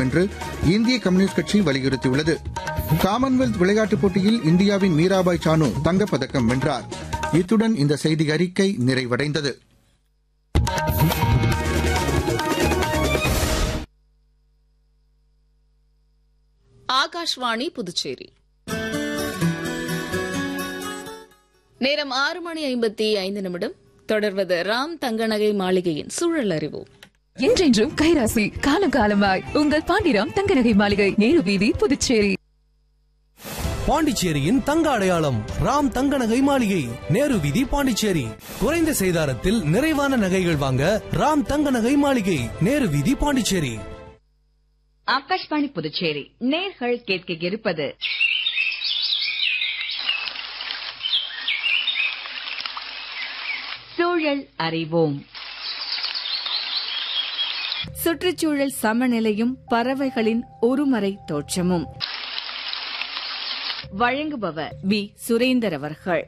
என்று இந்திய கம்யூனிஸ்ட் கட்சி வலியுறுத்தியுள்ளது காமன்வெல்த் விளையாட்டுப் போட்டியில் இந்தியாவின் மீராபாய் சானு தங்கப்பதக்கம் வென்றார் இத்துடன் இந்த செய்தி அறிக்கை நிறைவடைந்தது ஆகாஷ்வாணி புதுச்சேரி நேரம் ஆறு மணி ஐம்பத்தி ஐந்து நிமிடம் தொடர்வது ராம் தங்கநகை மாளிகையின் சூழல் அறிவோம் என்றென்றும் கைராசி காலம் காலமாய் உங்கள் பாண்டிராம் தங்கநகை மாளிகை நேரு வீதி புதுச்சேரி பாண்டிச்சேரியின் தங்க அடையாளம் ராம் தங்க நகை மாளிகை நேரு வீதி பாண்டிச்சேரி குறைந்த செய்தாரத்தில் நிறைவான நகைகள் வாங்க ராம் தங்க நகை மாளிகை நேரு வீதி பாண்டிச்சேரி ஆகாஷ்வாணி புதுச்சேரி நேர்கள் கேட்க இருப்பது சூழல் அறிவோம் சுற்றுச்சூழல் சமநிலையும் பறவைகளின் ஒருமறை தோற்றமும் வழங்குபவர் பி சுரேந்தர் அவர்கள்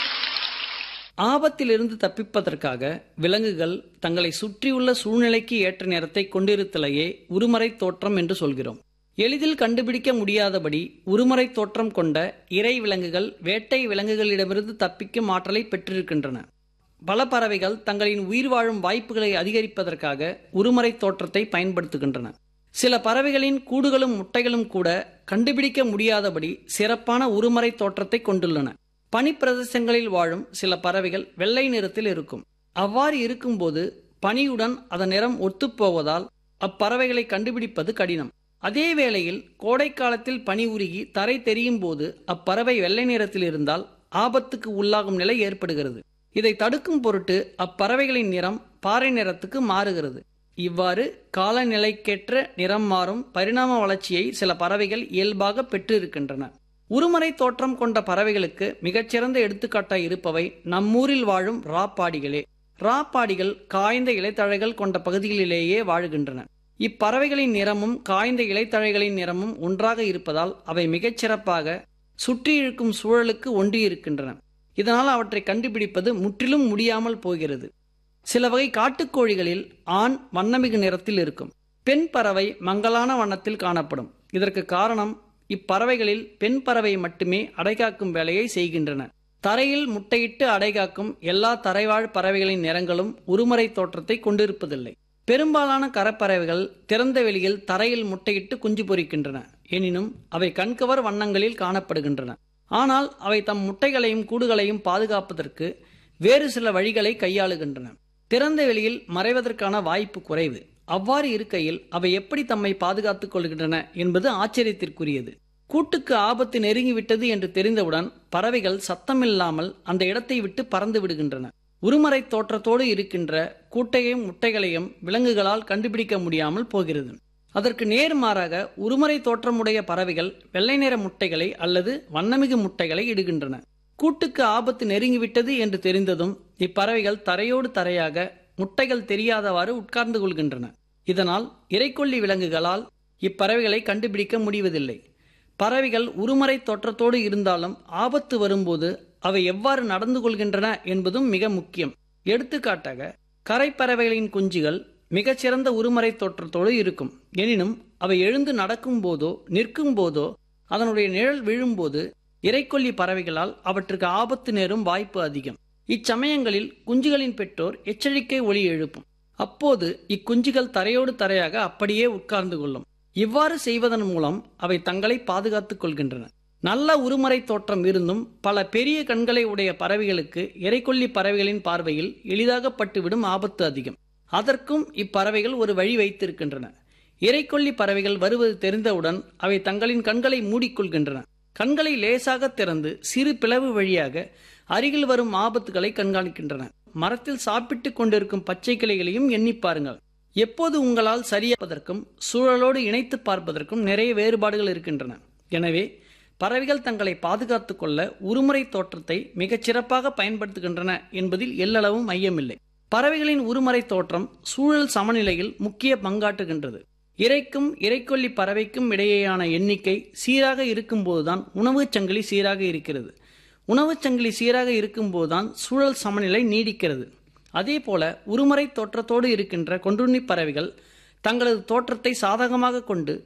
ஆபத்திலிருந்து தப்பிப்பதற்காக விலங்குகள் தங்களை சுற்றியுள்ள சூழ்நிலைக்கு ஏற்ற நேரத்தை கொண்டிருத்தலையே உருமறை தோற்றம் என்று சொல்கிறோம் எளிதில் கண்டுபிடிக்க முடியாதபடி உருமறை தோற்றம் கொண்ட இறை விலங்குகள் வேட்டை விலங்குகளிடமிருந்து தப்பிக்கும் ஆற்றலை பெற்றிருக்கின்றன பல பறவைகள் தங்களின் உயிர் வாழும் வாய்ப்புகளை அதிகரிப்பதற்காக உருமறை தோற்றத்தை பயன்படுத்துகின்றன சில பறவைகளின் கூடுகளும் முட்டைகளும் கூட கண்டுபிடிக்க முடியாதபடி சிறப்பான உருமறை தோற்றத்தை கொண்டுள்ளன பனிப்பிரதேசங்களில் வாழும் சில பறவைகள் வெள்ளை நிறத்தில் இருக்கும் அவ்வாறு இருக்கும்போது பனியுடன் அதன் நிறம் ஒத்துப்போவதால் அப்பறவைகளை கண்டுபிடிப்பது கடினம் அதே வேளையில் கோடை காலத்தில் பனி உருகி தரை தெரியும் போது அப்பறவை வெள்ளை நிறத்தில் இருந்தால் ஆபத்துக்கு உள்ளாகும் நிலை ஏற்படுகிறது இதை தடுக்கும் பொருட்டு அப்பறவைகளின் நிறம் பாறை நிறத்துக்கு மாறுகிறது இவ்வாறு காலநிலைக்கேற்ற நிறம் மாறும் பரிணாம வளர்ச்சியை சில பறவைகள் இயல்பாக பெற்றிருக்கின்றன உருமறை தோற்றம் கொண்ட பறவைகளுக்கு மிகச்சிறந்த எடுத்துக்காட்டாய் இருப்பவை நம்மூரில் வாழும் ராப்பாடிகளே ராப்பாடிகள் காய்ந்த இலைத்தழைகள் கொண்ட பகுதிகளிலேயே வாழுகின்றன இப்பறவைகளின் நிறமும் காய்ந்த இலைத்தழைகளின் நிறமும் ஒன்றாக இருப்பதால் அவை மிகச்சிறப்பாக சுற்றி இருக்கும் சூழலுக்கு ஒன்றியிருக்கின்றன இதனால் அவற்றை கண்டுபிடிப்பது முற்றிலும் முடியாமல் போகிறது சில வகை காட்டுக்கோழிகளில் ஆண் வண்ணமிகு நிறத்தில் இருக்கும் பெண் பறவை மங்கலான வண்ணத்தில் காணப்படும் இதற்கு காரணம் இப்பறவைகளில் பெண் பறவை மட்டுமே அடைகாக்கும் வேலையை செய்கின்றன தரையில் முட்டையிட்டு அடைகாக்கும் எல்லா தரைவாழ் பறவைகளின் நிறங்களும் உருமறை தோற்றத்தை கொண்டிருப்பதில்லை பெரும்பாலான கரப்பறவைகள் திறந்த வெளியில் தரையில் முட்டையிட்டு குஞ்சு பொரிக்கின்றன எனினும் அவை கண்கவர் வண்ணங்களில் காணப்படுகின்றன ஆனால் அவை தம் முட்டைகளையும் கூடுகளையும் பாதுகாப்பதற்கு வேறு சில வழிகளை கையாளுகின்றன திறந்த வெளியில் மறைவதற்கான வாய்ப்பு குறைவு அவ்வாறு இருக்கையில் அவை எப்படி தம்மை பாதுகாத்துக் கொள்கின்றன என்பது ஆச்சரியத்திற்குரியது கூட்டுக்கு ஆபத்து நெருங்கிவிட்டது என்று தெரிந்தவுடன் பறவைகள் சத்தமில்லாமல் அந்த இடத்தை விட்டு பறந்து விடுகின்றன உருமறை தோற்றத்தோடு இருக்கின்ற கூட்டையும் முட்டைகளையும் விலங்குகளால் கண்டுபிடிக்க முடியாமல் போகிறது அதற்கு நேர்மாறாக உருமறை தோற்றமுடைய பறவைகள் வெள்ளை நிற முட்டைகளை அல்லது வண்ணமிகு முட்டைகளை இடுகின்றன கூட்டுக்கு ஆபத்து நெருங்கிவிட்டது என்று தெரிந்ததும் இப்பறவைகள் தரையோடு தரையாக முட்டைகள் தெரியாதவாறு உட்கார்ந்து கொள்கின்றன இதனால் இறைக்கொல்லி விலங்குகளால் இப்பறவைகளை கண்டுபிடிக்க முடிவதில்லை பறவைகள் உருமறை தோற்றத்தோடு இருந்தாலும் ஆபத்து வரும்போது அவை எவ்வாறு நடந்து கொள்கின்றன என்பதும் மிக முக்கியம் எடுத்துக்காட்டாக கரைப்பறவைகளின் குஞ்சுகள் மிகச்சிறந்த உருமறை தோற்றத்தோடு இருக்கும் எனினும் அவை எழுந்து நடக்கும் போதோ நிற்கும் போதோ அதனுடைய நிழல் விழும்போது இறைக்கொல்லி பறவைகளால் அவற்றுக்கு ஆபத்து நேரும் வாய்ப்பு அதிகம் இச்சமயங்களில் குஞ்சுகளின் பெற்றோர் எச்சரிக்கை ஒளி எழுப்பும் அப்போது இக்குஞ்சுகள் தரையோடு தரையாக அப்படியே உட்கார்ந்து கொள்ளும் இவ்வாறு செய்வதன் மூலம் அவை தங்களை பாதுகாத்துக் கொள்கின்றன நல்ல உருமறை தோற்றம் இருந்தும் பல பெரிய கண்களை உடைய பறவைகளுக்கு இறைக்கொல்லி பறவைகளின் பார்வையில் எளிதாக பட்டுவிடும் ஆபத்து அதிகம் அதற்கும் இப்பறவைகள் ஒரு வழி வைத்திருக்கின்றன இறைக்கொல்லி பறவைகள் வருவது தெரிந்தவுடன் அவை தங்களின் கண்களை மூடிக்கொள்கின்றன கண்களை லேசாக திறந்து சிறு பிளவு வழியாக அருகில் வரும் ஆபத்துகளை கண்காணிக்கின்றன மரத்தில் சாப்பிட்டுக் கொண்டிருக்கும் பச்சை கிளைகளையும் எண்ணி பாருங்கள் எப்போது உங்களால் சரியாப்பதற்கும் சூழலோடு இணைத்து பார்ப்பதற்கும் நிறைய வேறுபாடுகள் இருக்கின்றன எனவே பறவைகள் தங்களை பாதுகாத்துக் கொள்ள உருமுறை தோற்றத்தை மிகச் சிறப்பாக பயன்படுத்துகின்றன என்பதில் எல்லளவும் ஐயமில்லை பறவைகளின் உருமறை தோற்றம் சூழல் சமநிலையில் முக்கிய பங்காற்றுகின்றது இறைக்கும் இறைக்கொல்லி பறவைக்கும் இடையேயான எண்ணிக்கை சீராக இருக்கும்போதுதான் உணவுச் சங்கிலி சீராக இருக்கிறது உணவுச் சங்கிலி சீராக இருக்கும்போதுதான் சூழல் சமநிலை நீடிக்கிறது அதேபோல உருமறை தோற்றத்தோடு இருக்கின்ற கொன்றுண்ணி பறவைகள் தங்களது தோற்றத்தை சாதகமாக கொண்டு